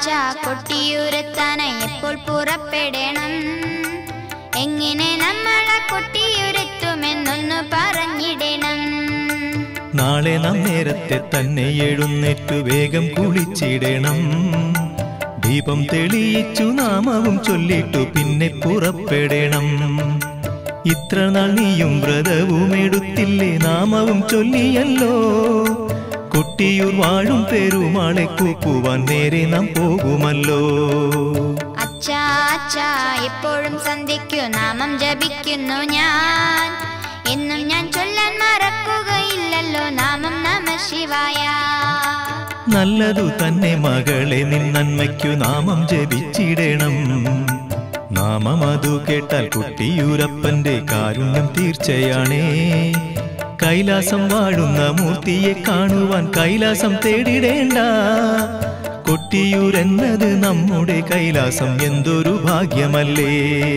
അച്ഛാ കൊട്ടിയൂരെത്താനായി എപ്പോൾ പുറപ്പെടണം എങ്ങനെ നമ്മളെ കൊട്ടിയൂരെത്തുമെന്നൊന്നു പറഞ്ഞിടണം നാളെ നാം നേരത്തെ തന്നെ എഴുന്നേറ്റു വേഗം കുളിച്ചിടണം ദീപം തെളിയിച്ചു നാമവും ചൊല്ലിട്ടു പിന്നെ പുറപ്പെടണം ഇത്ര നാൾ നീയും വ്രതവും എടുത്തില്ലേ നാമവും ചൊല്ലിയല്ലോ കൊട്ടിയൂർ വാഴും പെരുമാളെ കൂക്കുവാൻ നേരെ നാം പോകുമല്ലോ അച്ഛാ അച്ഛാ എപ്പോഴും സന്ധ്യയ്ക്കു നാമം ജപിക്കുന്നു ഞാൻ എന്നും ഞാൻ ചൊല്ലാൻ മറക്കുകയില്ലല്ലോ നാമം നമ ശിവായ നല്ലതു തന്നെ മകളെ നിൻ നന്മയ്ക്കു നാമം ജപിച്ചിടണം നാമം അതു കേട്ടാൽ കുട്ടിയൂരപ്പന്റെ കാരുണ്യം തീർച്ചയാണേ കൈലാസം വാഴുന്ന മൂർത്തിയെ കാണുവാൻ കൈലാസം തേടിടേണ്ട കൊട്ടിയൂരെന്നത് നമ്മുടെ കൈലാസം എന്തൊരു ഭാഗ്യമല്ലേ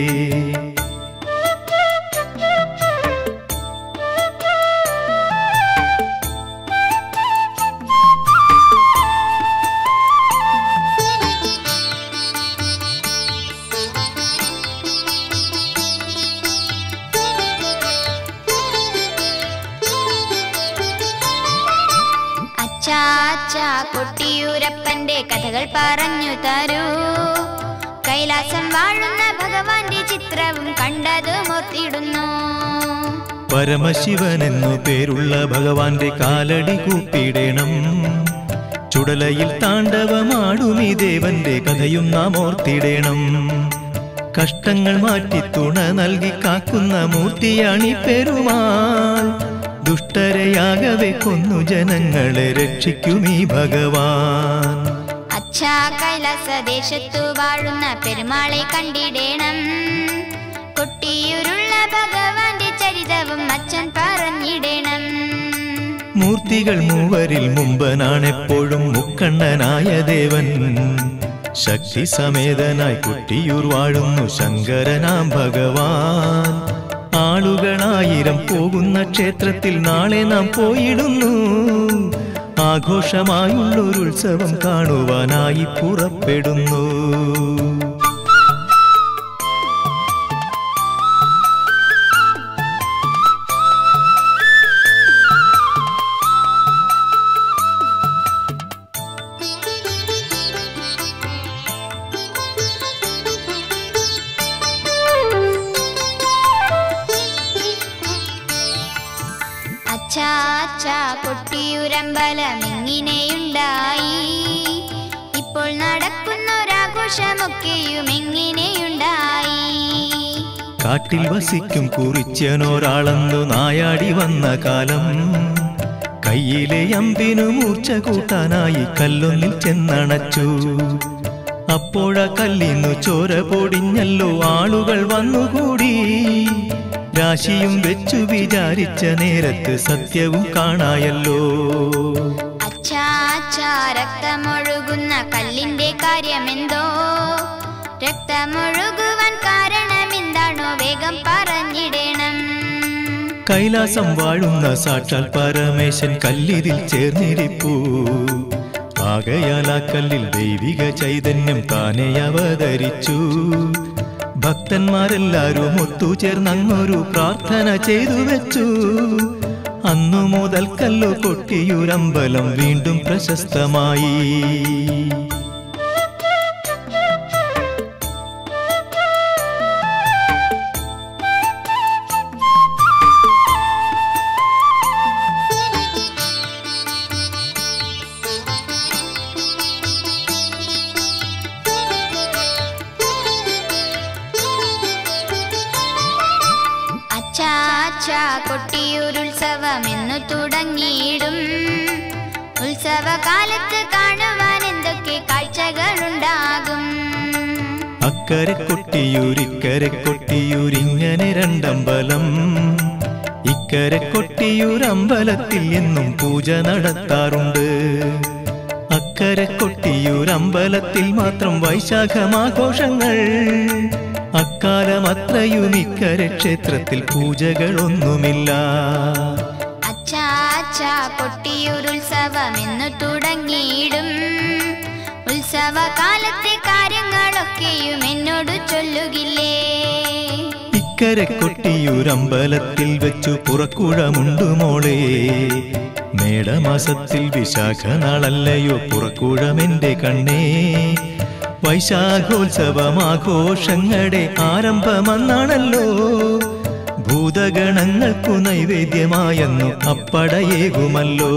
അച്ഛാ അച്ഛാ കൊട്ടിയൂരപ്പന്റെ കഥകൾ പറഞ്ഞു തരൂ കൈലാസം വാഴുന്ന ഭഗവാന്റെ ചിത്രവും കണ്ടത് മോർത്തിടുന്നു പരമശിവൻ എന്നു പേരുള്ള ഭഗവാന്റെ കാലടി കൂപ്പിടണം ചുടലയിൽ താണ്ഡവമാടുമീ ദേവന്റെ കഥയും നാം ഓർത്തിടണം കഷ്ടങ്ങൾ മാറ്റി തുണ നൽകി കാക്കുന്ന മൂർത്തിയാണി പെരുമാൾ ദുഷ്ടരെയാകവെ കൊന്നു ജനങ്ങളെ രക്ഷിക്കുമീ ഭഗവാൻ അച്ഛാ കൈലാസ ദേശത്തു വാഴുന്ന പെരുമാളെ കണ്ടിടേണം കൊട്ടിയൂരുള്ള ഭഗവാന്റെ ചരിതവും അച്ഛൻ പറഞ്ഞിടണം മൂർത്തികൾ മൂവരിൽ മുമ്പനാണെപ്പോഴും മുക്കണ്ണനായ ദേവൻ ശക്തി സമേതനായി കുട്ടിയൂർ വാഴുന്നു ശങ്കരനാം ഭഗവാൻ ആളുകളായിരം പോകുന്ന ക്ഷേത്രത്തിൽ നാളെ നാം പോയിടുന്നു ആഘോഷമായുള്ളൊരു ഉത്സവം കാണുവാനായി പുറപ്പെടുന്നു അച്ഛാ അച്ഛാ കൊട്ടിയൂരമ്പലം എങ്ങനെയുണ്ടായി ഇപ്പോൾ നടക്കുന്നൊരാഘോഷമൊക്കെയും എങ്ങനെയുണ്ടായി കാട്ടിൽ വസിക്കും കുറിച്ചനൊരാളെന്നു നായാടി വന്ന കാലം കയ്യിലെ അമ്പിനു മൂർച്ച കൂട്ടാനായി കല്ലൊന്നിൽ ചെന്നണച്ചു അപ്പോഴ കല്ലിന്നു ചോര പൊടിഞ്ഞല്ലോ ആളുകൾ വന്നുകൂടി രാശിയും വെച്ചു വിചാരിച്ച നേരത്ത് സത്യവും കാണായല്ലോ അച്ഛാ അച്ഛാ രക്തമൊഴുകുന്ന കല്ലിന്റെ കാര്യമെന്തോ രക്തമൊഴുകുവാൻ കാരണമെന്താണോ വേഗം പറഞ്ഞിടണം കൈലാസം വാഴുന്ന സാക്ഷാൽ പരമേശൻ കല്ലിതിൽ ചേർന്നിരിപ്പൂ ആകയാൽ ആ കല്ലിൽ ദൈവിക ചൈതന്യം താനെ അവതരിച്ചു ഭക്തന്മാരെല്ലാരും ഒത്തുചേർന്നങ്ങൊരു പ്രാർത്ഥന ചെയ്തു വെച്ചു അന്നു മുതൽ കല്ലു കൊട്ടിയൂരമ്പലം വീണ്ടും പ്രശസ്തമായി അച്ഛാ അച്ഛാ കൊട്ടിയൂരുത്സവം എന്നു തുടങ്ങിയിടും ഉത്സവകാലത്ത് കാണുവാൻ എന്തൊക്കെ കാഴ്ചകളുണ്ടാകും അക്കരെ കൊട്ടിയൂർ ഇക്കരെ കൊട്ടിയൂർ ഇങ്ങനെ രണ്ടമ്പലം ഇക്കരെ കൊട്ടിയൂർ അമ്പലത്തിൽ എന്നും പൂജ നടത്താറുണ്ട് അക്കരെ കൊട്ടിയൂർ അമ്പലത്തിൽ മാത്രം വൈശാഖമാഘോഷങ്ങൾ അക്കാലം അത്രയും ഇക്കരെ ക്ഷേത്രത്തിൽ പൂജകളൊന്നുമില്ല അച്ഛാ അച്ഛാ കൊട്ടിയൂരുത്സവം എന്നു തുടങ്ങിയിടും ഉത്സവ ഉത്സവകാലത്തെ കാര്യങ്ങളൊക്കെയും എന്നോട് ചൊല്ലുകില്ലേ ഇക്കരെ കൊട്ടിയൂരമ്പലത്തിൽ വെച്ചു പുറക്കുഴമുണ്ടു മോളെ മേടമാസത്തിൽ വിശാഖ നാളല്ലയോ പുറക്കുഴമെന്റെ കണ്ണേ വൈശാഖോത്സവമാഘോഷങ്ങളുടെ ആരംഭമെന്നാണല്ലോ ഭൂതഗണങ്ങൾക്കു നൈവേദ്യമായെന്നു അപ്പടയേകുമല്ലോ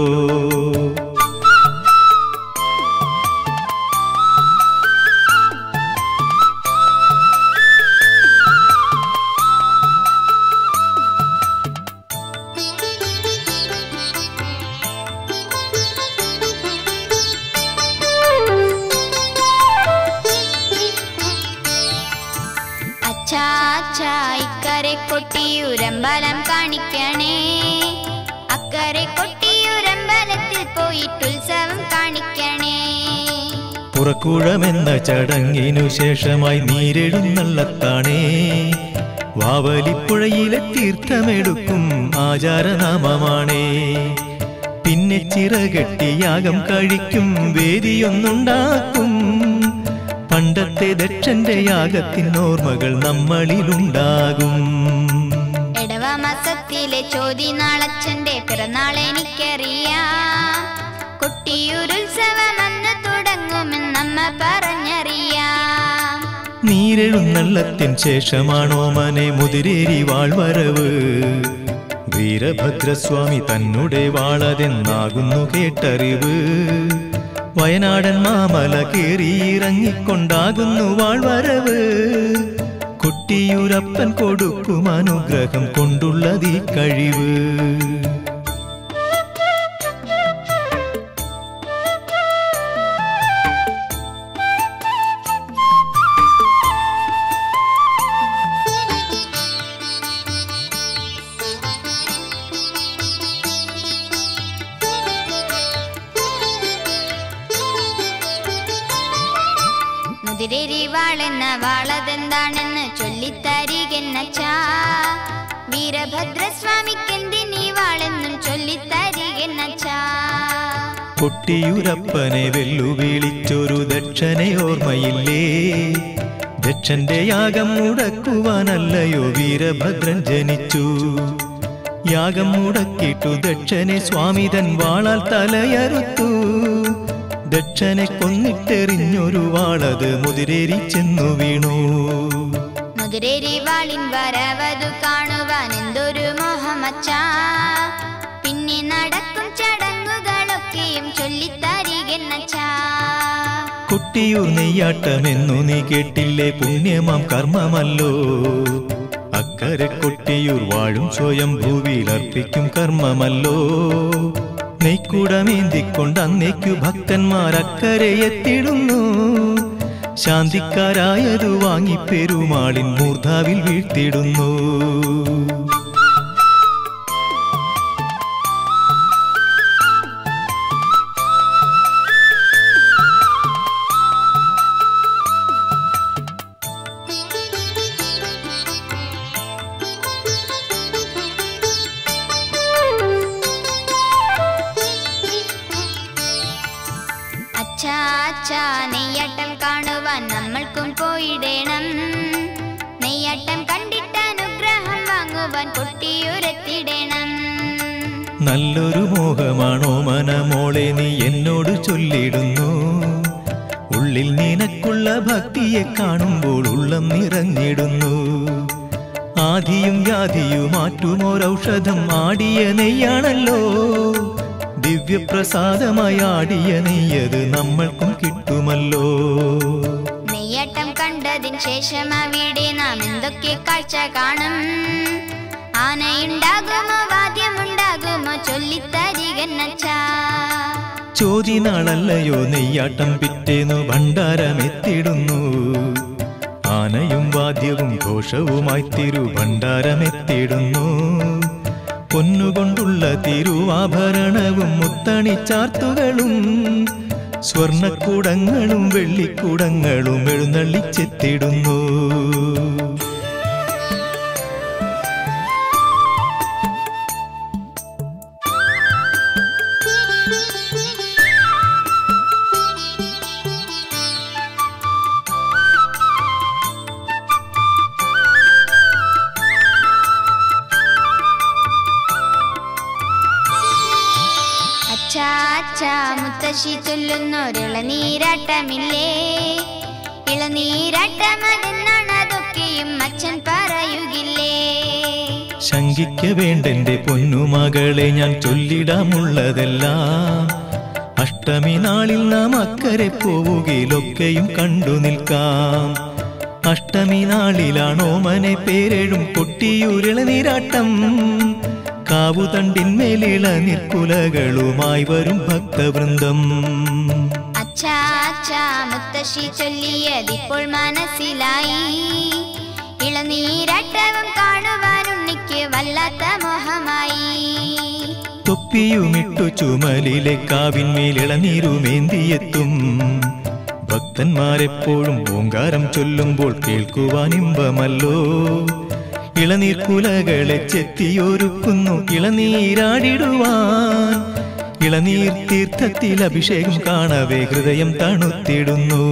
അച്ഛാ അച്ഛാ ഇക്കരെ കൊട്ടിയൂരമ്പലം കാണിക്കണേ അക്കരെ കൊട്ടിയൂരമ്പലത്തിൽ പോയിട്ട് ഉത്സവം കാണിക്കണേ പുറക്കുഴമെന്ന ചടങ്ങിനു ശേഷമായി നീരെഴുന്നള്ളത്താണേ വാവലിപ്പുഴയിലെ തീർത്ഥമെടുക്കും ആചാരനാമമാണേ പിന്നെ ചിറകെട്ടി യാഗം കഴിക്കും വേദിയൊന്നുണ്ടാക്കും പണ്ടത്തെ ദക്ഷന്റെ യാഗത്തിനോർമ്മകൾ നമ്മളിലുണ്ടാകും എടവ മാസത്തിലെ ചോതി നാളച്ഛന്റെ പിറന്നാൾ എനിക്കറിയാം കൊട്ടിയൂരുത്സവം അന്ന് തുടങ്ങുമെന്നമ്മ പറഞ്ഞറിയാം നീരെഴുന്നള്ളത്തിൻ ശേഷമാണോ മനെ മുതിരേരി വാൾവരവ് വീരഭദ്രസ്വാമി തന്നുടെ വാളതെന്നാകുന്നു കേട്ടറിവ് വയനാടൻ മാമല കേറിയിറങ്ങിക്കൊണ്ടാകുന്നു വാൾവരവ് കുട്ടിയൂരപ്പൻ കൊടുക്കും അനുഗ്രഹം കൊണ്ടുള്ളതീ കഴിവ് മുതിരേരി വാളെന്ന വാളതെന്താണെന്ന് ചൊല്ലിത്തരികെന്നച്ചാ വീരഭദ്രസ്വാമിക്കെന്തിനീ വാളെന്നും ചൊല്ലിത്തരികെന്നച്ചാ കൊട്ടിയൂരപ്പനെ വെല്ലുവിളിച്ചൊരു ദക്ഷനയോർമ്മയില്ലേ ദക്ഷന്റെ യാഗം മുടക്കുവാനല്ലയോ വീരഭദ്രൻ ജനിച്ചു യാഗം മുടക്കിട്ടു ദക്ഷനെ സ്വാമിതൻ വാളാൽ തലയറുത്തു ദക്ഷനെ കൊന്നിട്ടെറിഞ്ഞൊരു വാളത് മുതിരേരി ചെന്നു വീണു മുതിരേരി വാളിൻ വരവതു കാണുവാൻ എന്തൊരു മോഹമച്ചാ പിന്നെ നടക്കും ചടങ്ങുകളൊക്കെയും ചൊല്ലിത്തരികെന്നച്ചാ കൊട്ടിയൂർ നെയ്യാട്ടമെന്നു നീ കേട്ടില്ലേ പുണ്യമാം കർമ്മമല്ലോ അക്കരെ കൊട്ടിയൂർ വാഴും സ്വയം ഭൂവിയിൽ അർപ്പിക്കും കർമ്മമല്ലോ നെയ്ക്കുടമേന്തിക്കൊണ്ട് അന്നേക്കു ഭക്തന്മാർ അക്കരെ എത്തിടുന്നു ശാന്തിക്കാരായതു വാങ്ങി പെരുമാളിൻ മൂർധാവിൽ വീഴ്ത്തിടുന്നു അച്ഛാ അച്ഛാ നെയ്യാട്ടം കാണുവാൻ നമ്മൾക്കും പോയിടണം നെയ്യാട്ടം കണ്ടിട്ട് അനുഗ്രഹം വാങ്ങുവാൻ കൊട്ടിയൂരെത്തിടണം നല്ലൊരു മോഹമാണോ മനമോളെ നീ എന്നോട് ചൊല്ലിടുന്നു ഉള്ളിൽ നിനക്കുള്ള ഭക്തിയെ കാണുമ്പോൾ ഉള്ളം നിറഞ്ഞിടുന്നു ആദിയും വ്യാധിയും മാറ്റുമൊരൗഷധം ആടിയ നെയ്യാണല്ലോ ദിവ്യപ്രസാദമായി ആടിയ നെയ്യത് നമ്മൾക്കും കിട്ടുമല്ലോ നെയ്യാട്ടം കണ്ടതിന് ശേഷം അവിടെ നാം എന്തൊക്കെ കാഴ്ച കാണും ആനയുണ്ടാകുമോ വാദ്യമുണ്ടാകുമോ ചൊല്ലിത്തരികന്നച്ചാ ചോതി നാളല്ലയോ നെയ്യാട്ടം പിറ്റേന്നു ഭണ്ഡാരമെത്തിടുന്നു ആനയും വാദ്യവും ഘോഷവുമായി തിരുഭണ്ഡാരമെത്തിടുന്നു പൊന്നുകൊണ്ടുള്ള തിരുവാഭരണവും മുത്തണിച്ചാർത്തുകളും സ്വർണക്കൂടങ്ങളും വെള്ളിക്കൂടങ്ങളും എഴുന്നള്ളിച്ചെത്തിടുന്നു അച്ഛാ അച്ഛാ മുത്തശ്ശി ചൊല്ലുന്നൊരിളനീരാട്ടമില്ലേ ഇളനീരാട്ടമതെന്നാണ് അതൊക്കെയും അച്ഛൻ പറയുകില്ലേ ശങ്കിക്ക വേണ്ടെന്റെ പൊന്നുമകളെ ഞാൻ ചൊല്ലിടാമുള്ളതെല്ലാം അഷ്ടമി നാളിൽ നാം അക്കരെ പോവുകയിലൊക്കെയും കണ്ടു നിൽക്കാം അഷ്ടമി നാളിലാണോ മനെ പേരെഴും കൊട്ടിയൂരിളനീരാട്ടം കാവുതണ്ടിന്മേലിള നിർക്കുലകളുമായി വരും ഭക്തവൃന്ദം അച്ഛാ അച്ഛാ മുത്തശ്ശി ചൊല്ലിയതിപ്പോൾ മനസ്സിലായി ഇളനീരാട്ടവും കാണുവാനുണ്ണിക്ക് വല്ലാത്ത മോഹമായി തൊപ്പിയുമിട്ടു ചുമലിലെ കാവിന്മേൽ ഇളനീരുമേന്തിയെത്തും ഭക്തന്മാരെപ്പോഴും ഓങ്കാരം ചൊല്ലുമ്പോൾ കേൾക്കുവാൻ ഇമ്പമല്ലോ ഇളനീർ കുലകളെ ചെത്തിയൊരുക്കുന്നു ഇളനീരാടിടുവാൻ ഇളനീർ തീർത്ഥത്തിൽ അഭിഷേകം കാണവേ ഹൃദയം തണുത്തിടുന്നു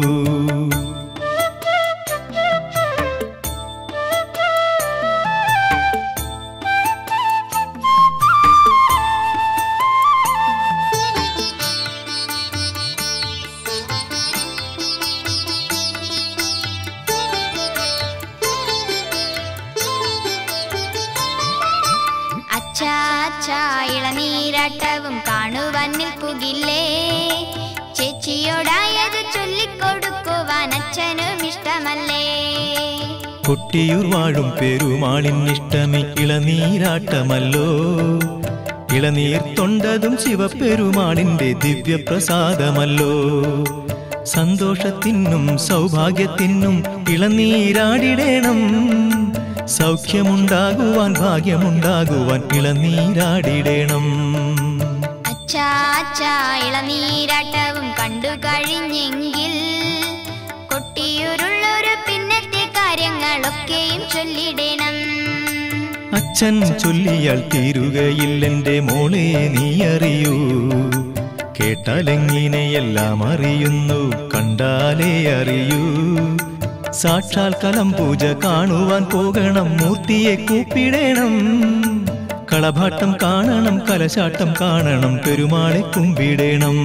അച്ഛാ അച്ഛാ ഇളനീരാട്ടവും കാണുവാൻ നിൽക്കുകില്ലേ ചേച്ചിയോടായത് ചൊല്ലിക്കൊടുക്കുവാൻ അച്ഛനും ഇഷ്ടമല്ലേ കൊട്ടിയൂർ വാഴും പെരുമാളിനിഷ്ടമി ഇളനീരാട്ടമല്ലോ ഇളനീർ തൊണ്ടതും ശിവപെരുമാളിന്റെ ദിവ്യപ്രസാദമല്ലോ സന്തോഷത്തിനും സൗഭാഗ്യത്തിനും ഇളനീരാടിടേണം സൗഖ്യമുണ്ടാകുവാൻ ഭാഗ്യമുണ്ടാകുവാൻ ഇളനീരാടിടേണം അച്ഛാ അച്ഛാ ഇളനീരാട്ടവും കണ്ടു കഴിഞ്ഞെങ്കിൽ കൊട്ടിയൂരുള്ളൊരു പിന്നത്തെ കാര്യങ്ങളൊക്കെയും ചൊല്ലിടണം അച്ഛൻ ചൊല്ലിയാൽ തീരുകയില്ലെന്റെ മോളെ നീ അറിയൂ കേട്ടാലെങ്ങിനെയെല്ലാം അറിയുന്നു കണ്ടാലേ അറിയൂ സാക്ഷാൽ കലം പൂജ കാണുവാൻ പോകണം മൂർത്തിയെ കൂപ്പിടേണം കളഭാട്ടം കാണണം കലശാട്ടം കാണണം പെരുമാളെ കുമ്പിടേണം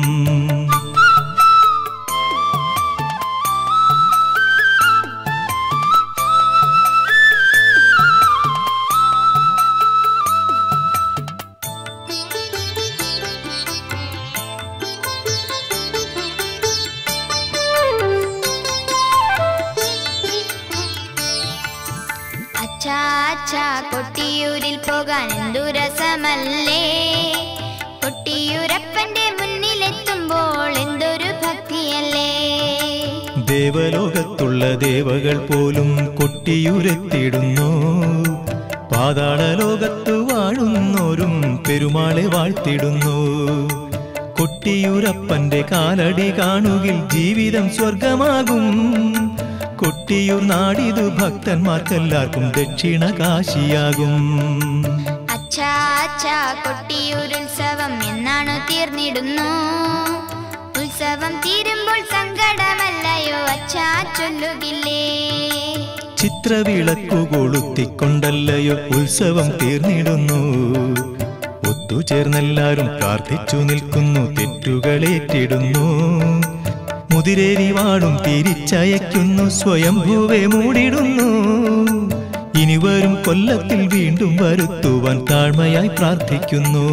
അച്ഛാ അച്ഛാ കൊട്ടിയൂരിൽ പോകാൻ എന്തു രസമല്ലേ കൊട്ടിയൂരപ്പന്റെ മുന്നിലെത്തുമ്പോൾ എന്തൊരു ഭക്തിയല്ലേ ദേവലോകത്തുള്ള ദേവകൾ പോലും കൊട്ടിയൂരെത്തിടുന്നു പാതാള ലോകത്തു വാഴുന്നോരും പെരുമാളെ വാഴ്ത്തിടുന്നു കൊട്ടിയൂരപ്പന്റെ കാലടി കാണുകിൽ ജീവിതം സ്വർഗമാകും കൊട്ടിയൂർ നാടിതു ഭക്തന്മാർക്കെല്ലാവർക്കും ദക്ഷിണ കാശിയാകും അച്ഛാ അച്ഛാ കൊട്ടിയൂർ ഉത്സവം എന്നാണു തീർന്നിടുന്നു ഉത്സവം തീരുമ്പോൾ സങ്കടമല്ലയോ അച്ഛാ ചൊല്ലുകില്ലേ ചിത്രവിളക്കു കൊളുത്തിക്കൊണ്ടല്ലയോ ഉത്സവം തീർന്നിടുന്നു ഒത്തുചേർന്നെല്ലാരും പ്രാർത്ഥിച്ചു നിൽക്കുന്നു തെറ്റുകളേറ്റിടുന്നു മുതിരേരി വാടും തിരിച്ചയക്കുന്നു സ്വയംഭൂവെ മൂടിടുന്നു ഇനി വരും കൊല്ലത്തിൽ വീണ്ടും വരുത്തുവാൻ താഴ്മയായി പ്രാർത്ഥിക്കുന്നു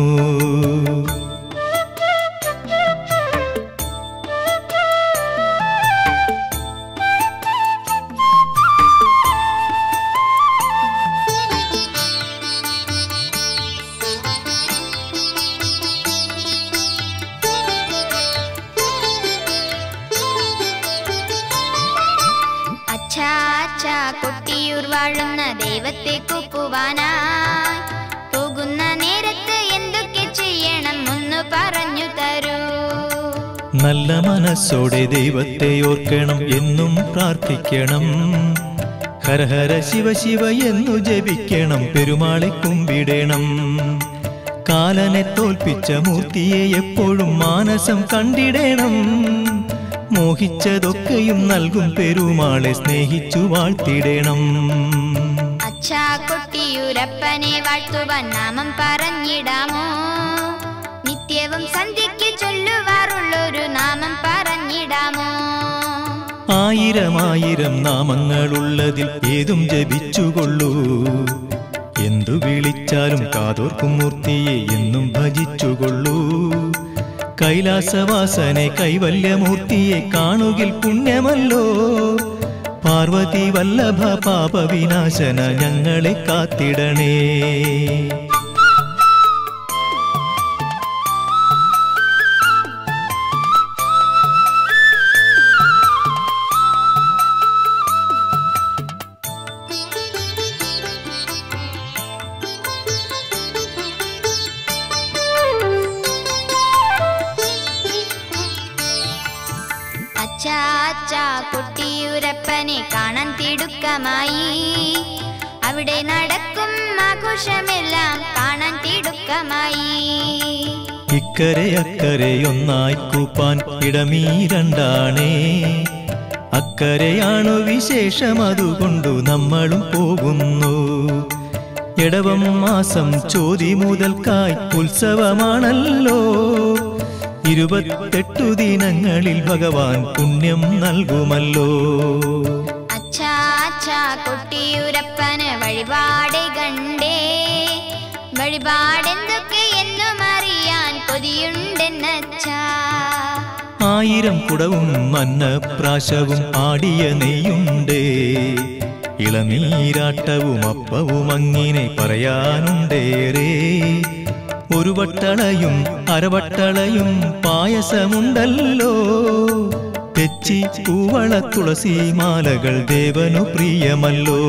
അച്ഛാ അച്ഛാ കൊട്ടിയൂർ വാഴുന്ന ദൈവത്തെ കുപ്പുവാനായി പോകുന്ന നേരത്ത് എന്തൊക്കെ ചെയ്യണം ഒന്ന് പറഞ്ഞു തരൂ നല്ല മനസ്സോടെ ദൈവത്തെ ഓർക്കണം എന്നും പ്രാർത്ഥിക്കണം ഹരഹര ശിവ ശിവ എന്നു ജപിക്കണം പെരുമാളെ കുമ്പിടണം കാലനെ തോൽപ്പിച്ച മൂർത്തിയെ എപ്പോഴും മാനസം കണ്ടിടണം മോഹിച്ചതൊക്കെയും നൽകും പെരുമാളെ സ്നേഹിച്ചു വാഴ്ത്തിടണം അച്ഛാ കൊട്ടിയൂരപ്പനെ വാഴ്ത്തുവാൻ നാമം പറഞ്ഞിടാമോ നിത്യവും സന്ധ്യയ്ക്ക് ചൊല്ലുവാറുള്ളൊരു നാമം പറഞ്ഞിടാമോ ആയിരം ആയിരം നാമങ്ങളുള്ളതിൽ ഏതും ജപിച്ചുകൊള്ളൂ എന്തു വിളിച്ചാലും കാതോർക്കും മൂർത്തിയെ എന്നും ഭജിച്ചുകൊള്ളൂ കൈലാസവാസനെ കൈവല്യമൂർത്തിയെ കാണുകിൽ പുണ്യമല്ലോ പാർവതി വല്ലഭ പാപവിനാശന ഞങ്ങളെ കാത്തിടണേ അച്ഛാ അച്ഛാ കുട്ടിയൂരപ്പനെ കാണാൻ തിടുക്കമായി അവിടെ നടക്കും ആഘോഷമെല്ലാം കാണാൻ തിടുക്കമായി ഇക്കരെ അക്കരെ ഒന്നായി കൂപ്പാൻ ഇടമീ രണ്ടാണേ അക്കരെയാണു വിശേഷം അതുകൊണ്ടു നമ്മളും പോകുന്നു ഇടവം മാസം ചോതി മുതൽക്കായി ഉത്സവമാണല്ലോ ഇരുപത്തെട്ടു ദിനങ്ങളിൽ ഭഗവാൻ പുണ്യം നൽകുമല്ലോ അച്ഛാ അച്ഛാ കുട്ടിയൂരപ്പന് വഴിപാട് കണ്ടേ വഴിപാടെന്തൊക്കെ എന്നും അറിയാൻ കൊതിയുണ്ടെന്നച്ഛാ ആയിരം കുടവും മന്നപ്രാശവും ആടിയ നെയ്യുണ്ടേ ഇളനീരാട്ടവും അപ്പവും അങ്ങിനെ പറയാനുണ്ടേറെ ഒരു വട്ടളയും അരവട്ടളയും പായസമുണ്ടല്ലോ തെച്ചി പൂവള തുളസി മാലകൾ ദേവനു പ്രിയമല്ലോ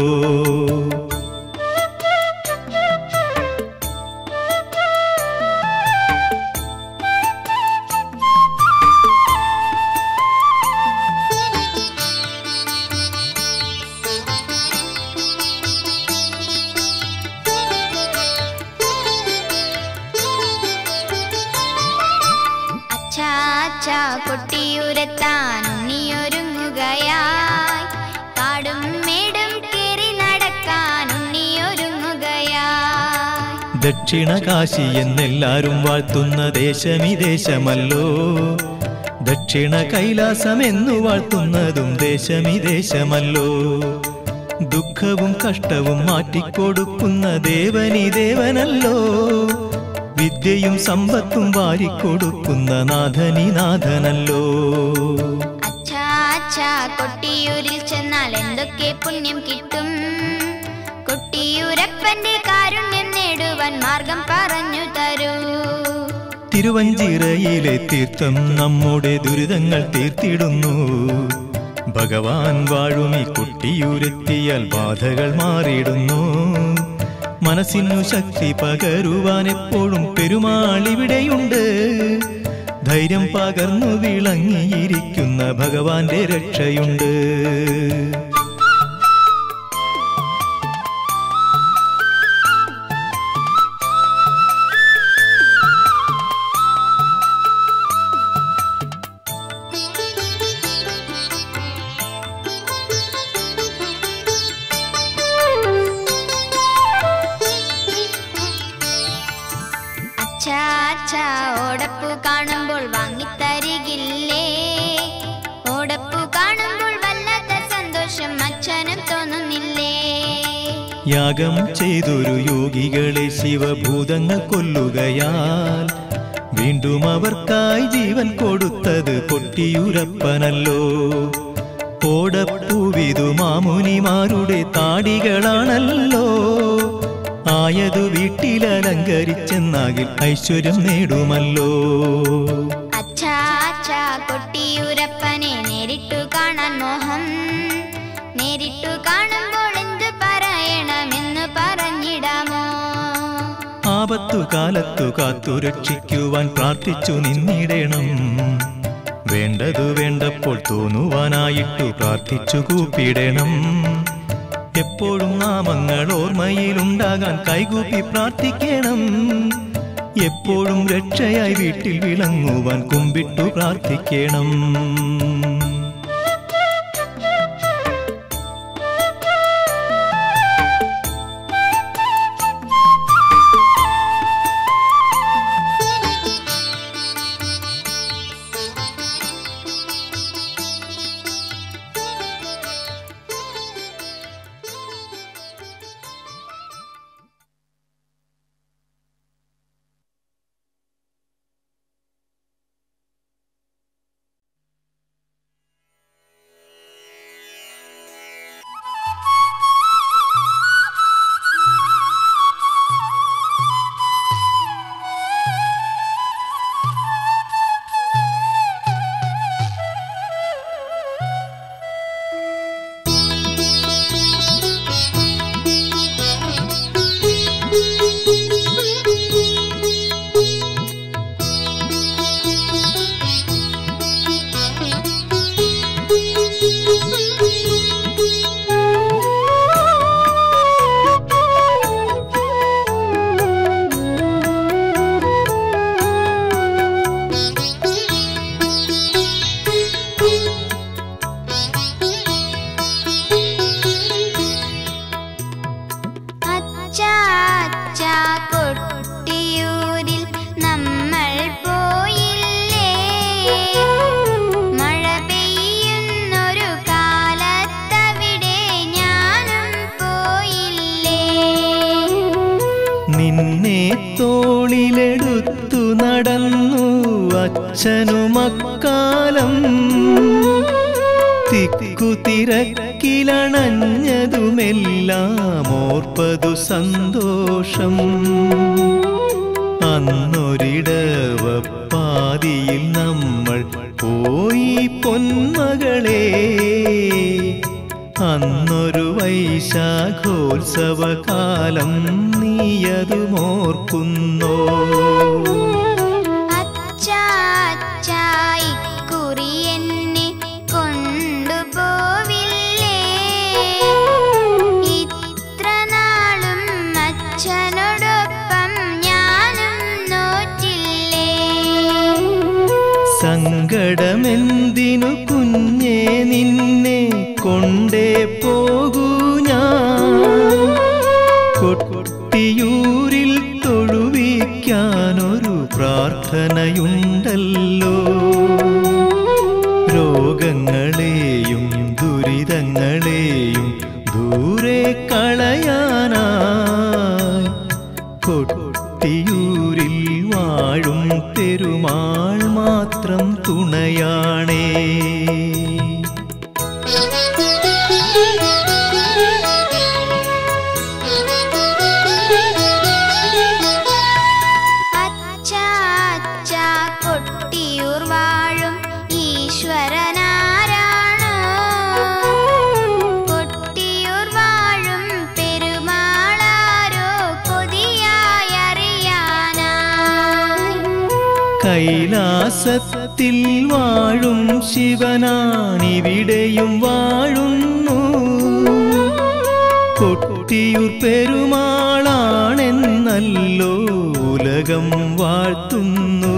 അച്ഛാ അച്ഛാ കൊട്ടിയൂരെത്താൻ ഉണ്ണിയൊരുങ്ങുകയായി കാടും മേടും കേറി നടക്കാൻ ഉണ്ണിയൊരുങ്ങുകയായി ദക്ഷിണ കാശി എന്നെല്ലാരും വാഴ്ത്തുന്ന ദേശമി ദേശമല്ലോ ദക്ഷിണ കൈലാസം എന്നു വാഴ്ത്തുന്നതും ദേശമി ദേശമല്ലോ ദുഃഖവും കഷ്ടവും മാറ്റിക്കൊടുക്കുന്ന ദേവനി ദേവനല്ലോ വിദ്യയും സമ്പത്തും വാരിക്കൊടുക്കുന്ന നാഥനി നാഥനല്ലോ അച്ഛാ അച്ഛാ കൊട്ടിയൂരിൽ ചെന്നാൽ എന്തൊക്കെ പുണ്യം കിട്ടും കൊട്ടിയൂരപ്പന്റെ കാരുണ്യം നേടുവാൻ മാർഗം പറഞ്ഞു തരൂ തിരുവഞ്ചിറയിലെ തീർത്ഥം നമ്മുടെ ദുരിതങ്ങൾ തീർത്തിടുന്നു ഭഗവാൻ വാഴുമി കുട്ടിയൂരെത്തിയാൽ ബാധകൾ മാറിയിടുന്നു മനസ്സിനു ശക്തി പകരുവാൻ എപ്പോഴും പെരുമാൾ ഇവിടെയുണ്ട് ധൈര്യം പകർന്നു വിളങ്ങിയിരിക്കുന്ന ഭഗവാന്റെ രക്ഷയുണ്ട് അച്ഛാ അച്ഛാ ഓടപ്പൂ കാണുമ്പോൾ വാങ്ങിത്തരികില്ലേ ഓടപ്പൂ കാണുമ്പോൾ വല്ലാത്ത സന്തോഷം അച്ഛനും തോന്നുന്നില്ലേ യാഗം ചെയ്തൊരു യോഗികളെ ശിവഭൂതങ്ങൾ കൊല്ലുകയാൽ വീണ്ടും അവർക്കായി ജീവൻ കൊടുത്തത് കൊട്ടിയൂരപ്പനല്ലോ ഓടപ്പൂവിതു മാമുനിമാരുടെ താടികളാണല്ലോ ആയതു വീട്ടിൽ അലങ്കരിച്ചെന്നാകിൽ ഐശ്വര്യം നേടുമല്ലോ അച്ഛാ അച്ഛാ കൊട്ടിയൂരപ്പനെ നേരിട്ടു കാണാൻ മോഹം നേരിട്ടു കാണുമ്പോൾ എന്ത് പറയണമെന്ന് പറഞ്ഞിടാമോ ആപത്തു കാലത്തു കാത്തു രക്ഷിക്കുവാൻ പ്രാർത്ഥിച്ചു നിന്നിടണം വേണ്ടതു വേണ്ടപ്പോൾ തോന്നുവാനായിട്ടു പ്രാർത്ഥിച്ചു കൂപ്പിടണം എപ്പോഴും നാമങ്ങൾ ഓർമ്മയിലുണ്ടാകാൻ കൈകൂപ്പി പ്രാർത്ഥിക്കണം എപ്പോഴും രക്ഷയായി വീട്ടിൽ വിളങ്ങുവാൻ കുമ്പിട്ടു പ്രാർത്ഥിക്കണം കുഞ്ഞിനെ തോളിലെടുത്തു നടന്നു അച്ഛനുമക്കാലം തിക്കുതിരക്കിലണഞ്ഞതുമെല്ലാം ഓർപ്പതു സന്തോഷം അന്നൊരിടവപ്പാതിയിൽ നമ്മൾ പോയി പൊന്മകളെ അന്നൊരു വൈശാഖോത്സവകാലം നീയതുമോർക്കുന്നോ അച്ഛാ അച്ഛാ ഇക്കുറി എന്നെ കൊണ്ടുപോവില്ലേ ഇത്ര നാളും അച്ഛനോടൊപ്പം ഞാനും നോറ്റില്ലേ സങ്കടമെന്തിനു കുഞ്ഞെ നിന്നെ കൊണ്ടേ പോകൂ ഞാൻ കൊട്ടിയൂരിൽ തൊഴുവിക്കാനൊരു പ്രാർത്ഥനയുണ്ടല്ലോ രോഗങ്ങളെയും ദുരിതങ്ങളെയും ദൂരെ കളയാനായി കൊട്ടിയൂരിൽ വാഴും പെരുമാൾ മാത്രം തുണയാണേ അച്ഛാ അച്ഛാ കൊട്ടിയൂർ വാഴും ഈശ്വരനാരാണോ കൊട്ടിയൂർ വാഴും പെരുമാളാരോ കൊതിയായി അറിയാനായി കൈലാസത്തിൽ വാഴും ശിവനാണിവിടെയും വാഴുന്നു കൊട്ടിയൂർ പെരുമാളാണെന്നല്ലോ ഉലകം വാഴ്ത്തുന്നു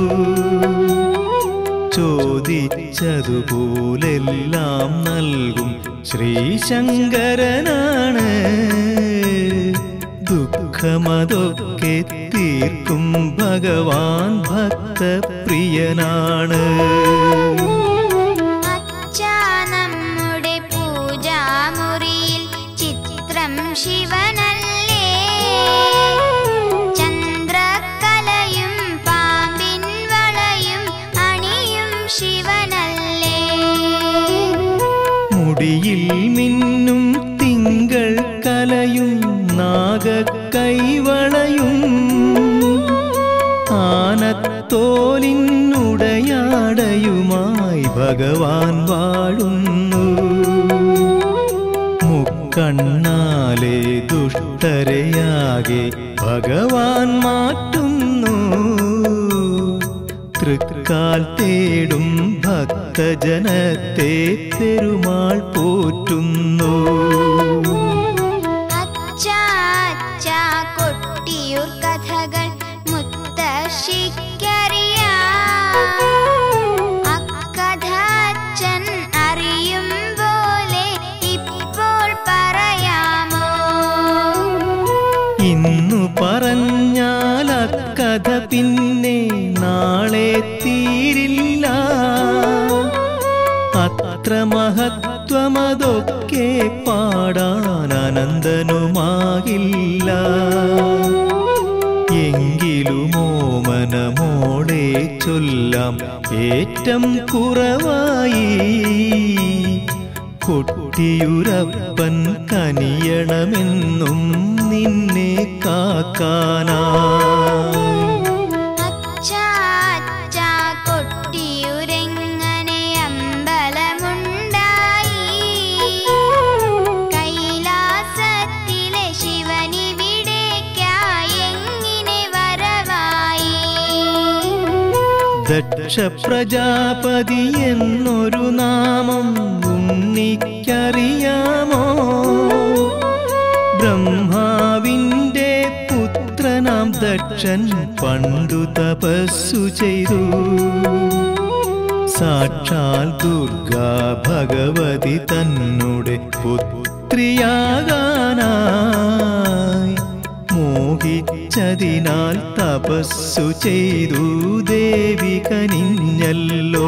ചോദിച്ചതുപോലെല്ലാം നൽകും ശ്രീശങ്കരനാണ് ദുഃഖമതൊക്കെ തീർക്കും ഭഗവാൻ ഭക്തപ്രിയനാണ് അച്ഛാ നമ്മുടെ പൂജാമുറിയിൽ ചിത്രം ശിവനല്ലേ ചന്ദ്രക്കലയും പാമ്പിൻ വളയും അണിയും ശിവനല്ലേ മുടിയിൽ മിന്നും തിങ്കൾ കലയും നാഗക്കൈവളയും ആനത്തോലിനുടയാടയുമായി ഭഗവാൻ വാഴുന്നു മുക്കണ്ണാലെ ദുഷ്ടരയാകെ ഭഗവാൻ മാറ്റുന്നു തൃക്കാൽ തേടും ഭക്തജനത്തെ പെരുമാൾ പോറ്റുന്നു അച്ഛാ അച്ഛാ കൊട്ടിയൂർ കഥകൾ മുത്തശ്ശിക്കറിയാം അക്കഥ അച്ഛൻ അറിയും പോലെ ഇപ്പോൾ പറയാമോ ഇന്നു പറഞ്ഞാൽ ആ കഥ പിന്നെ നാളെ തീരില്ല അത്ര മഹത്വമതൊക്കെ പാടാൻ അനന്തനുമാകില്ല എങ്കിലുമോ മനമോടെ ചൊല്ലാം ഏറ്റം കുറവായി കൊട്ടിയുരപ്പൻ കനിയണമെന്നും നിന്നെ കാക്കാനാ അച്ഛാ അച്ഛാ കൊട്ടിയൂരെങ്ങനെ അമ്പലമുണ്ടായി കൈലാസത്തിലെ ശിവനിവിടേക്കായി എങ്ങനെ വരവായി ദക്ഷ പ്രജാപതി എന്നൊരു നാമം ഉണ്ണിക്കറിയാമോ ബ്രഹ്മാവിൻ്റെ പുത്രനാം ദക്ഷൻ പണ്ടു തപസ്സു ചെയ്തു സാക്ഷാൽ ദുർഗാ ഭഗവതി തന്നുടെ പുത്രിയാകാനായി മോഹിച്ചതിനാൽ തപസ്സു ചെയ്തു ദേവി കനിഞ്ഞല്ലോ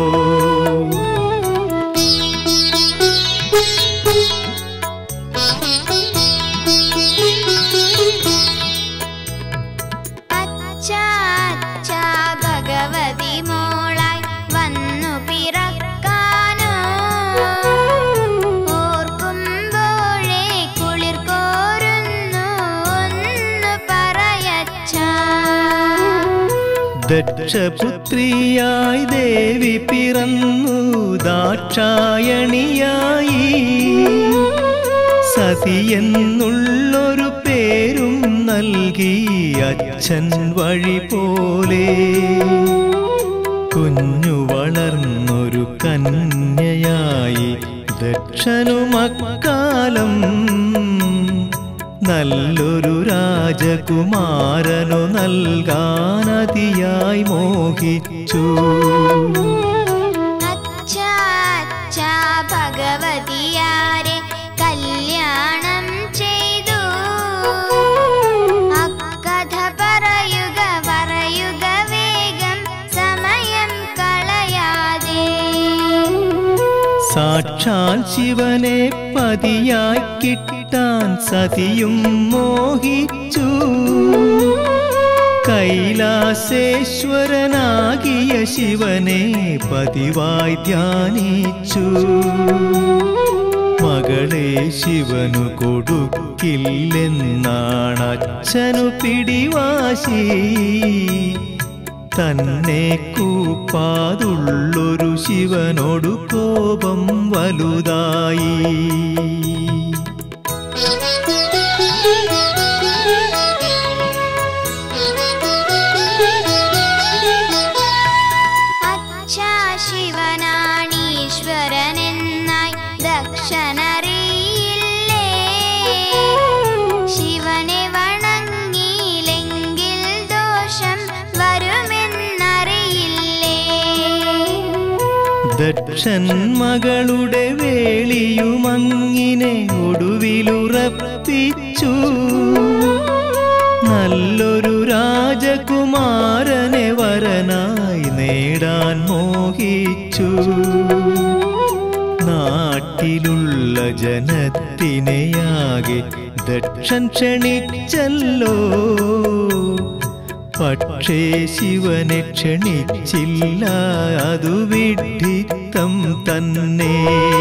ദക്ഷപുത്രിയായി ദേവി പിറന്നു ദാക്ഷായണിയായി സതിയെന്നുള്ളൊരു പേരും നൽകി അച്ഛൻ വഴി പോലെ കുഞ്ഞു വളർന്നൊരു കന്യയായി ദക്ഷനുമക്കാലം നല്ലൊരു രാജകുമാരനു നൽകാനതിയായി മോഹിച്ചു അച്ഛാ അച്ഛാ ഭഗവതിയാരെ കല്യാണം ചെയ്തു അക്കഥ പറയുക പറയുക വേഗം സമയം കളയാതെ സാക്ഷാൽ ശിവനെ പതിയായി കിട്ടാൻ സതിയും മോഹിച്ചു കൈലാസേശ്വരനാകിയ ശിവനെ പതിവായി ധ്യാനിച്ചു മകളെ ശിവനു കൊടുക്കില്ലെന്നാണ് അച്ഛനു പിടിവാശി തന്നെ കൂപ്പാതുള്ളൊരു ശിവനോടു കോപം വലുതായി അച്ഛാ ശിവനാണീശ്വരനെന്നായി ദക്ഷനറിയില്ലേ ശിവനെ വണങ്ങിയില്ലെങ്കിൽ ദോഷം വരുമെന്നറിയില്ലേ ദക്ഷൻ മകളുടെ വേളിയുമങ്ങിനെ ഒടുവിലുറപ്പിച്ചു നല്ലൊരു രാജകുമാരനെ വരനായി നേടാൻ മോഹിച്ചു നാട്ടിലുള്ള ജനത്തിനെയാകെ ദക്ഷൻ ക്ഷണിച്ചല്ലോ പക്ഷേ ശിവനെ ക്ഷണിച്ചില്ല അതു വിഡിത്തം തന്നെ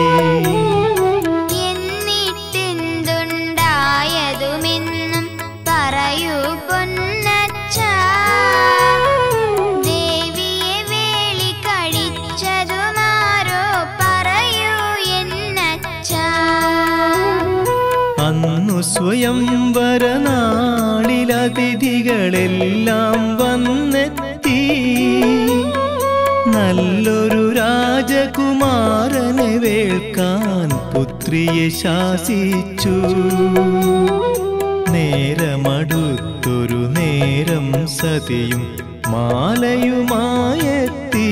എന്നിട്ടെന്തുണ്ടായതുമെന്നും പറയൂ പൊന്നച്ഛ ദേവിയെ വേളി കഴിച്ചതുമാരോ പറയൂ എന്നച്ഛ അന്നു സ്വയംവര നാളിലതിഥികളെല്ലാം വന്നെത്തി നല്ലൊരു രാജകുമാരനെ വേൾക്കാൻ പുത്രിയെ ശാസിച്ചു നേരമടുത്തൊരു നേരം സതിയും മാലയുമായെത്തി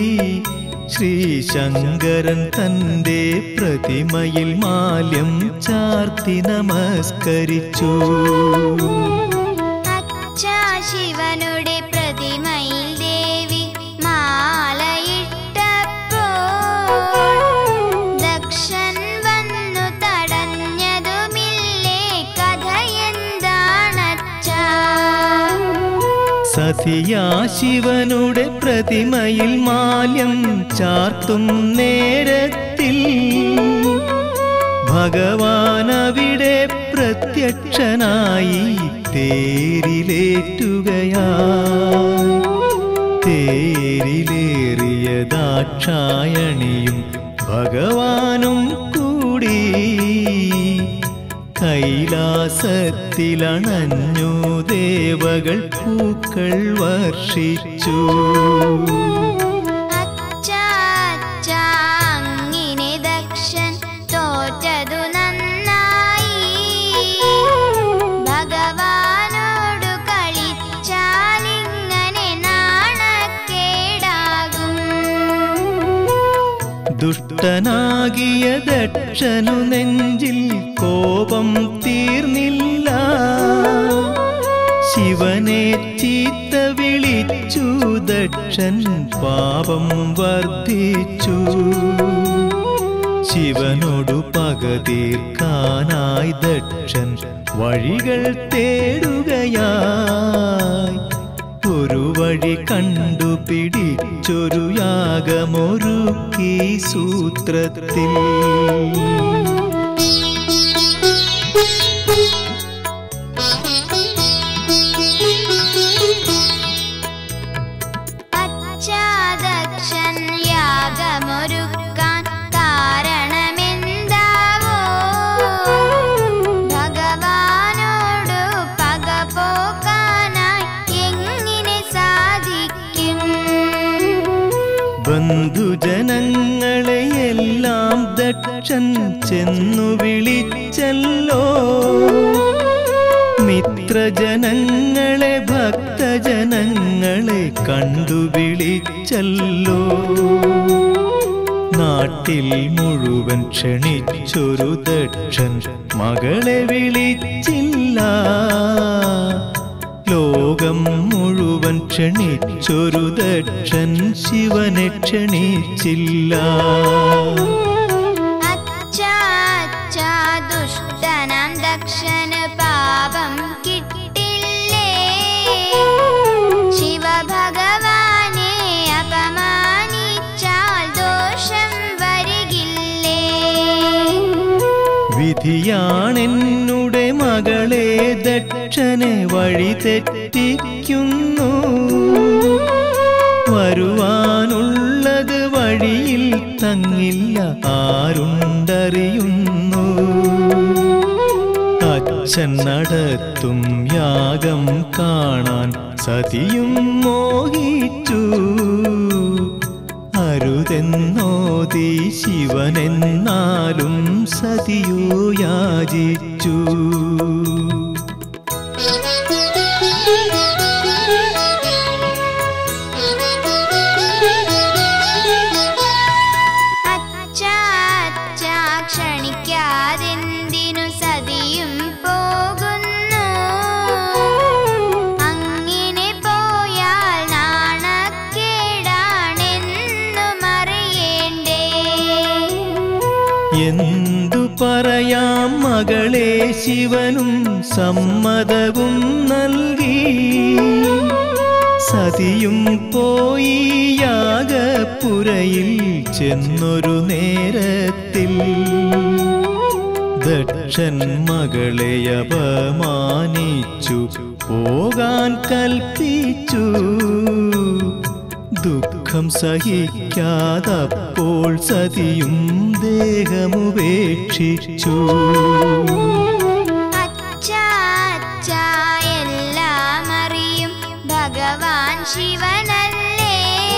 ശ്രീശങ്കരൻ തന്റെ പ്രതിമയിൽ മാല്യം ചാർത്തി നമസ്കരിച്ചു അച്ഛാ ശിവനുടെ പ്രതിമയിൽ ദേവി മാലയിട്ടപ്പോൾ ദക്ഷൻ വന്നു തടഞ്ഞതുമില്ലേ കഥ എന്താണച്ഛാ സതിയാ ശിവനുടെ പ്രതിമയിൽ മാല്യം ചാർത്തും നേരത്തിൽ ഭഗവാൻ അവിടെ പ്രത്യക്ഷനായി തേരിലേറ്റുകയായി തേരിലേറിയ ദാക്ഷായണിയും ഭഗവാനും കൂടി കൈലാസത്തിലണഞ്ഞു ദേവകൾ പൂക്കൾ വർഷിച്ചു അച്ഛാ അച്ഛാ അങ്ങിനെ ദക്ഷൻ തോറ്റതു നന്നായി ഭഗവാനോടു കളിച്ചാലിങ്ങനെ നാണക്കേടാകും ദുഷ്ടനാകിയ ദക്ഷനു നെഞ്ചിൽ കോപം തീർന്നില്ല ശിവനെ ചീത്ത വിളിച്ചു ദക്ഷൻ പാപം വർദ്ധിച്ചു ശിവനോടു പക തീർക്കാനായി ദക്ഷൻ വഴികൾ തേടുകയായി ഒരു വഴി കണ്ടുപിടിച്ചൊരു യാഗമൊരുക്കി സൂത്രത്തിൽ ബന്ധുജനങ്ങളെയെല്ലാം ദക്ഷൻ ചെന്നു വിളിച്ചല്ലോ മിത്രജനങ്ങളെ ഭക്തജനങ്ങളെ കണ്ടുവിളിച്ചല്ലോ നാട്ടിൽ മുഴുവൻ ക്ഷണിച്ചൊരു ദക്ഷൻ മകളെ വിളിച്ചില്ല ലോകം മുഴുവൻ ക്ഷണിച്ചൊരു ദക്ഷൻ ശിവനെ ക്ഷണിച്ചില്ല അച്ഛാ അച്ഛാ ദുഷ്ടനാം ദക്ഷന് പാപം കിട്ടില്ലേ ശിവഭഗവാനെ അപമാനിച്ചാൽ ദോഷം വരികില്ലേ വിധിയാണെന്നുടെ മകളെ ദക്ഷനെ വഴി തെറ്റിക്കുന്നു വരുവാനുള്ളത് വഴിയിൽ തങ്ങില്ല ആരുണ്ടറിയുന്നു അച്ഛൻ നടത്തും യാഗം കാണാൻ സതിയും മോഹിച്ചു അരുതെന്നോതി ശിവനെന്നാലും സതിയോ യാചിച്ചു അച്ഛാ അച്ഛാ ക്ഷണിക്കാതെന്തിനു സതിയും പോകുന്നു അങ്ങനെ പോയാൽ നാണക്കേടാണെന്നും അറിയേണ്ടേ എന്തു പറയാം മകളെ ശിവനും സമ്മതവും നൽകി സതിയും പോയി യാഗപ്പുരയിൽ ചെന്നൊരു നേരത്തിൽ ദക്ഷൻ മകളെ അപമാനിച്ചു പോകാൻ കൽപ്പിച്ചു ദുഃഖം സഹിക്കാതപ്പോൾ സതിയും ദേഹമുപേക്ഷിച്ചു അച്ഛാ അച്ഛാ എല്ലാം അറിയും ഭഗവാൻ ശിവനല്ലേ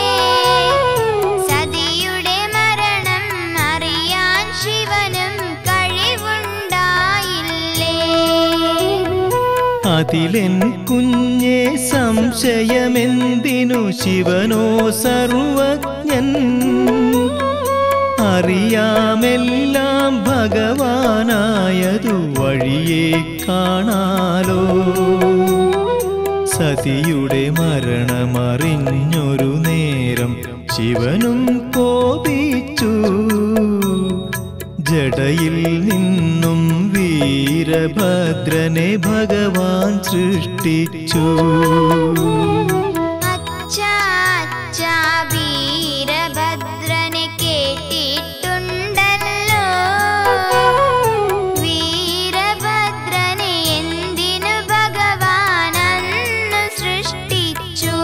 സതിയുടെ മരണം അറിയാൻ ശിവനും കഴിവുണ്ടായില്ലേ അതിലെൻ കുഞ്ഞെ സംശയമെന്തിനു ശിവനോ സർവജ്ഞൻ അറിയാമെല്ലാം ഭഗവാനായതു വഴിയെ കാണാലോ സതിയുടെ മരണമറിഞ്ഞൊരു നേരം ശിവനും കോപിച്ചു ജടയിൽ നിന്നും വീരഭദ്രനെ ഭഗവാൻ സൃഷ്ടിച്ചു അച്ഛാ അച്ഛാ വീരഭദ്രനെ കേട്ടിട്ടുണ്ടല്ലോ വീരഭദ്രനെ എന്തിനു ഭഗവാൻ അന്ന് സൃഷ്ടിച്ചു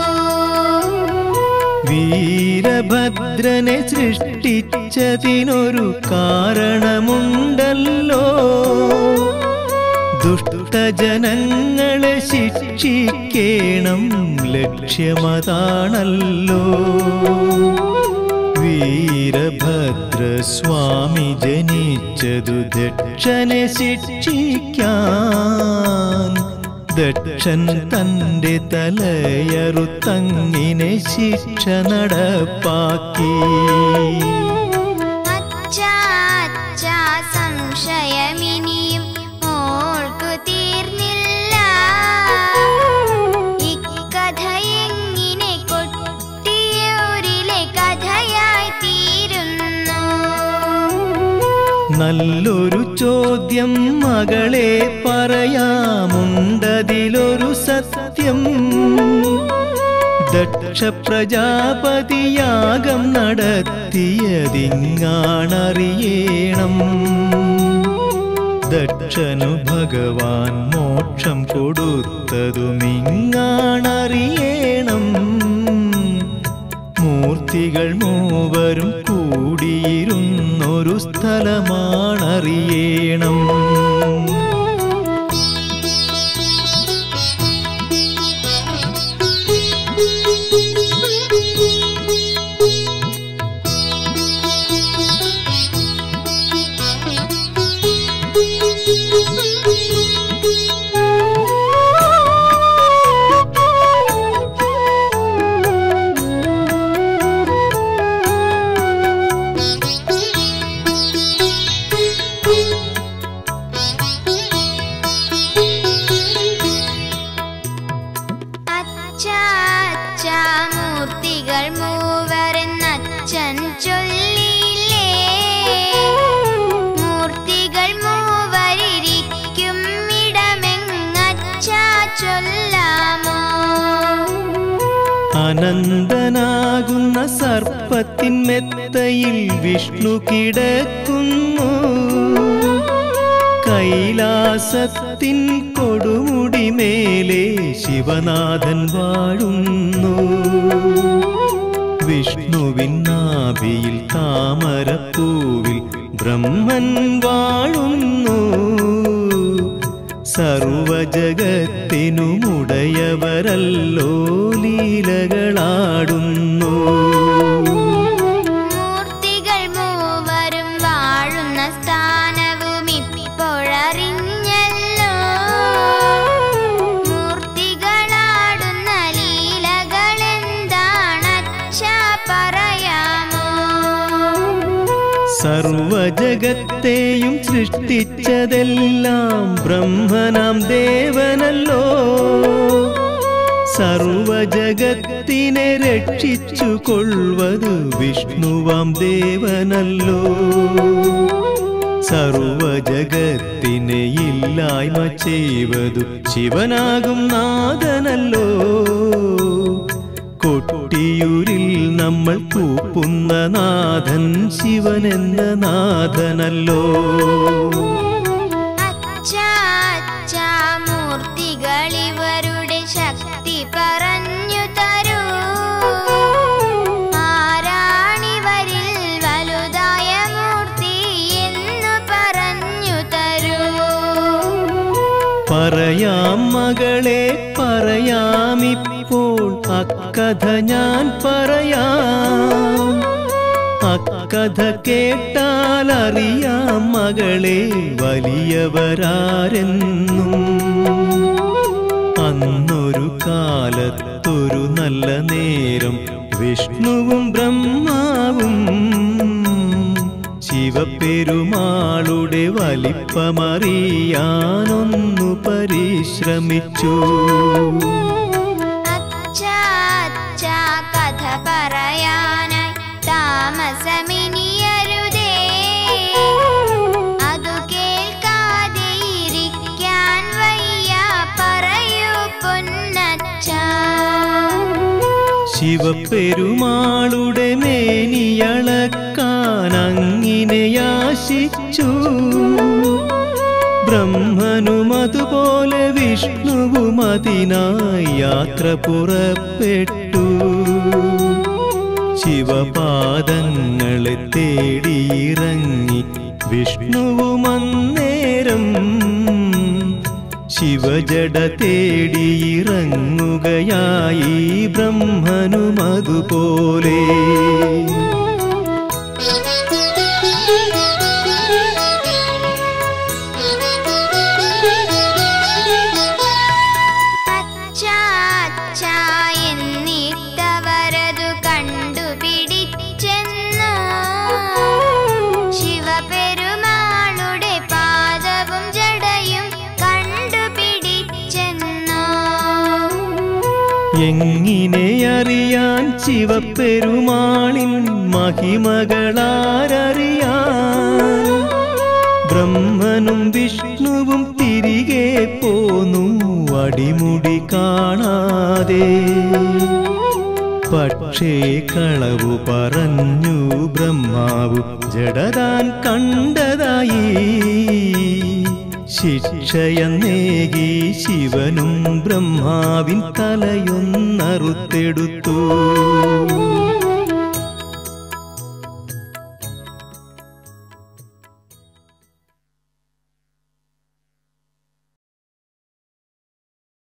വീരഭദ്രനെ സൃഷ്ടിച്ചതിനൊരു കാരണമുണ്ടല്ലോ ദുഷ്ടജനങ്ങളെ ശിക്ഷിക്കേണം ലക്ഷ്യമതാണല്ലോ വീരഭദ്രസ്വാമി ജനിച്ചതു ദക്ഷനെ ശിക്ഷിക്കാൻ ദക്ഷൻ തന്റെ തലയറുത്തങ്ങിനെ ശിക്ഷ നടപ്പാക്കി അച്ഛാ അച്ഛാ സംശയമിനിയും മോൾക്കു തീർന്നില്ല ഇക്കഥ എങ്ങിനെ കൊട്ടിയൂരിലെ കഥയായി തീരുന്നു നല്ലൊരു ചോദ്യം മകളെ പറയാമുണ്ടതിലൊരു സത്യം ദക്ഷ പ്രജാപതിയാഗം നടത്തിയതിങ്ങാണറിയണം ദക്ഷനു ഭഗവാൻ മോക്ഷം കൊടുത്തതുമിങ്ങാണറിയണം മൂർത്തികൾ മൂവരും കൂടിയിരുന്നൊരു സ്ഥലമാണറിയണം അനന്തനാകുന്ന സർപ്പത്തിൻ മെത്തയിൽ വിഷ്ണു കിടക്കുന്നു കൈലാസത്തിൻ കൊടുമുടി മേലെ ശിവനാഥൻ വാഴുന്നു വിഷ്ണുവിൻ നാഭിയിൽ താമരപ്പൂവിൽ ബ്രഹ്മൻ വാഴുന്നു സർവജഗത്തിനുമുടയവരല്ലോ ലീലകളാടുന്നു മൂർത്തികൾ മൂവരും വാഴുന്ന സ്ഥാനവും ഇപ്പോഴറിഞ്ഞല്ലോ മൂർത്തികളാടുന്ന ലീലകളെന്താണച്ഛാ പറയാമോ സർവജഗത്തെയും സൃഷ്ടിച്ചതെല്ലാം ബ്രഹ്മനാം ദേവനല്ലോ സർവജഗത്തിനെ രക്ഷിച്ചു കൊള്ളുവത് വിഷ്ണുവാം ദേവനല്ലോ സർവജഗത്തിനെ ഇല്ലായ്മ ചെയ്വതു ശിവനാകും നാഥനല്ലോ കൊട്ടിയൂരിൽ നമ്മൾ കൂപ്പുന്ന നാഥൻ ശിവനെന്ന നാഥനല്ലോ അച്ഛാ അച്ഛാ മൂർത്തികളിവരുടെ ശക്തി പറഞ്ഞു തരൂ ആരാണിവരിൽ വലുതായ മൂർത്തി എന്നു പറഞ്ഞു തരൂ പറയാം മകളെ പറയാമിപ്പോൾ അക്കഥ ഞാൻ പറയാം അക്കഥ കേട്ടാൽ അറിയാം മകളെ വലിയവരാരെന്നും അന്നൊരു കാലത്തൊരു നല്ല നേരം വിഷ്ണുവും ബ്രഹ്മാവും ശിവപെരുമാളുടെ വലിപ്പമറിയാനൊന്നു പരിശ്രമിച്ചു അച്ഛാ അച്ഛാ കഥ പറയാനായി താമസമിനിയരുതേ അതു കേൾക്കാതെ ഇരിക്കാൻ വയ്യ പറയൂ പൊന്നച്ഛാ ശിവപെരുമാളുടെ മേനിയളക്കാൻ അങ്ങനെ യാശിച്ചു ബ്രഹ്മനും അതുപോലെ വിഷ്ണുവും അതിനായി യാത്ര പുറപ്പെട്ടു ശിവപാദങ്ങളെ തേടിയിറങ്ങി വിഷ്ണുവും അന്നേരം ശിവജട തേടിയിറങ്ങുകയായി ബ്രഹ്മനും അതുപോലെ അച്ഛാ അച്ഛാ എന്നിട്ടവരതു കണ്ടുപിടിച്ചെന്നു ശിവപെരുമാളുടെ പാദവും ജടയും കണ്ടുപിടിച്ചെന്നു എങ്ങനെ അറിയാൻ ശിവപെരുമാളിൻ മഹിമകളാരറിയാൻ ബ്രഹ്മനും വിഷ്ണുവും തിരികെ പോന്നു അടിമുടി കാണാതെ പക്ഷേ കളവു പറഞ്ഞു ബ്രഹ്മാവു ജഡതാൻ കണ്ടതായി ശിക്ഷയെന്നേകി ശിവനും ബ്രഹ്മാവിൻ തലയൊന്നറുത്തെടുത്തു